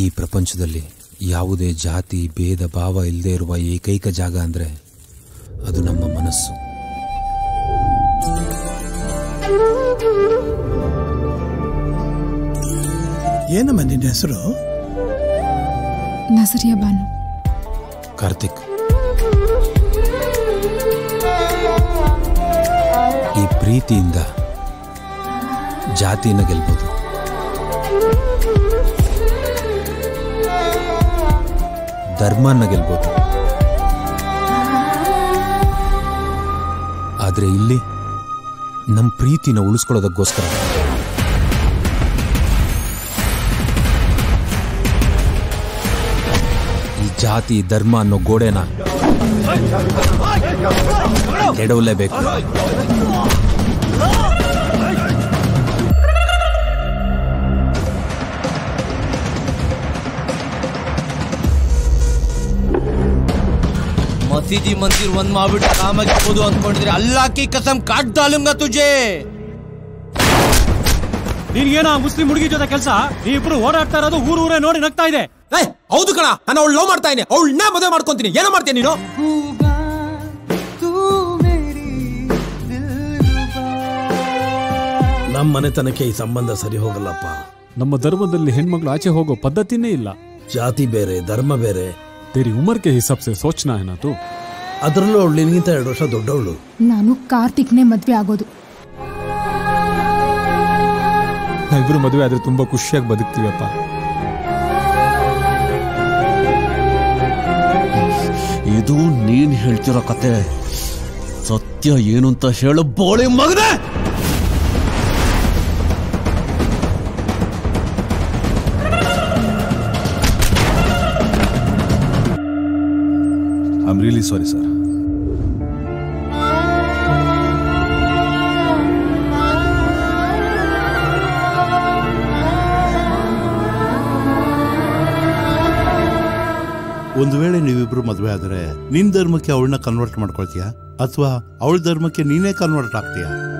ಈ ಪ್ರಪಂಚದಲ್ಲಿ ಯಾವುದೇ ಜಾತಿ ಭೇದ ಭಾವ ಇಲ್ಲದೆ ಇರುವ ಏಕೈಕ ಜಾಗ ಅಂದರೆ ಅದು ನಮ್ಮ ಮನಸ್ಸು ಏನಮ್ಮ ನಿನ್ನ ಹೆಸರು ನಜರಿಯಾ ಬಾನು ಕಾರ್ತಿಕ್ ಈ ಪ್ರೀತಿಯಿಂದ ಜಾತಿನ ಗೆಲ್ಬೋದು ಧರ್ಮನ ಗೆಲ್ಬೋದು ಆದ್ರೆ ಇಲ್ಲಿ ನಮ್ಮ ಪ್ರೀತಿನ ಉಳಿಸ್ಕೊಳ್ಳೋದಕ್ಕೋಸ್ಕರ ಈ ಜಾತಿ ಧರ್ಮ ಅನ್ನೋ ಗೋಡೆನ ಕೆಡವಲೇಬೇಕು ಮಸೀದಿ ಮಂದಿರ್ ಒಂದ್ ಮಾಡ್ಬಿಟ್ಟು ಆರಾಮಾಗಿರ್ಬೋದು ಅನ್ಕೊಂಡಿದ್ರೆ ಅಲ್ಲಾಕಿ ಕಸಂ ಕಾಟ್ ದಾಲುಂಗ ತುಜೆ ನಿನ್ಗೇನ ಮುಸ್ಲಿಂ ಹುಡುಗಿ ಜೊತೆ ಕೆಲಸ ನೀ ಇಬ್ರು ಓಡಾಡ್ತಾ ಇರೋದು ಊರು ಊರೇ ನೋಡಿ ನಗ್ತಾ ಇದೆ ಹೌದು ಕಣ ನಾನು ಅವಳು ಲವ್ ಮಾಡ್ತಾ ಇದ್ದೀನಿ ಅವಳನ್ನ ಮದುವೆ ಮಾಡ್ಕೊಂತೀನಿ ಏನೋ ಮಾಡ್ತೀನಿ ನೀನು ನಮ್ಮ ಮನೆತನಕ್ಕೆ ಈ ಸಂಬಂಧ ಸರಿ ಹೋಗಲ್ಲಪ್ಪ ನಮ್ಮ ಧರ್ಮದಲ್ಲಿ ಹೆಣ್ಮಕ್ಳು ಆಚೆ ಹೋಗೋ ಪದ್ಧತಿನೇ ಇಲ್ಲ ಜಾತಿ ಬೇರೆ ಧರ್ಮ ಬೇರೆ तेरी उम्र के हिसाब से सोचना है ना तू ಅದರಲ್ಲೂ ಅವಳು ನಿನಗಿಂತ ಎರಡು ವರ್ಷ ದೊಡ್ಡವಳು ನಾನು ಕಾರ್ತಿಕ್ನೇ ಮದ್ವೆ ಆಗೋದು ನಾವಿಬ್ರು ಮದುವೆ ಆದ್ರೆ ತುಂಬಾ ಖುಷಿಯಾಗಿ ಬದುಕ್ತೀವಪ್ಪ ಇದು ನೀನ್ ಹೇಳ್ತಿರೋ ಕತೆ ಸತ್ಯ ಏನು ಅಂತ ಹೇಳು ಬೋಳಿ ಮಗನೇ I am really sorry sir ಒಂದು ವೇಳೆ ನೀವಿಬ್ರು ಮದುವೆ ಆದರೆ ನಿನ್ ಧರ್ಮಕ್ಕೆ ಅವಳನ್ನ ಕನ್ವರ್ಟ್ ಮಾಡ್ಕೊಳ್ತೀಯಾ ಅಥವಾ ಅವಳ ಧರ್ಮಕ್ಕೆ ನೀನೇ ಕನ್ವರ್ಟ್ ಆಗ್ತೀಯಾ